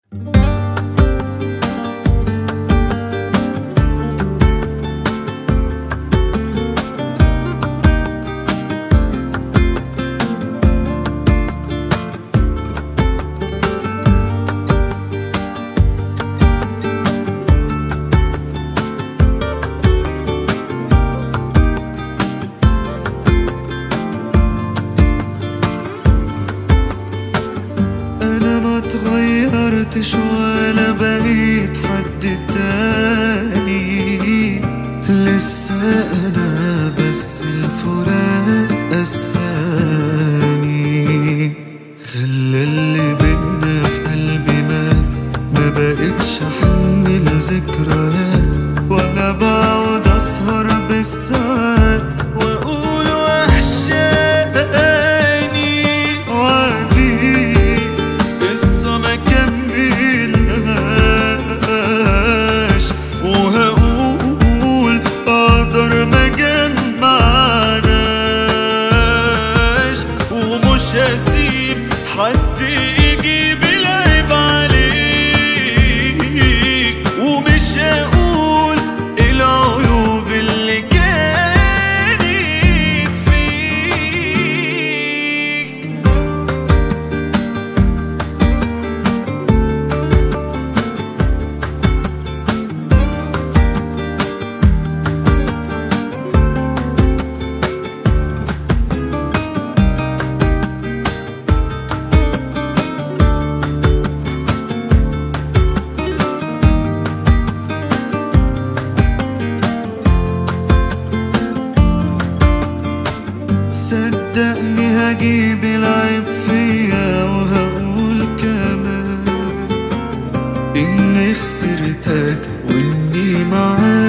انا ما اتغيرتش ولا بقيت حد تاني لسه انا بس الفراق قساني خلى اللي بينا في قلبي مات ما بقتش احمل ذكريات وانا بقعد اسهر بالساعات واقول وحشاني وعدي قصة ما كملناش وهقول اقدر ما جمعناش ومش هسيب حد يجيب العيب عليك ومش هقول العيوب اللي كانت فيك صدقني هجيب العيب فيا وهقول كمان اني خسرتك واني معاك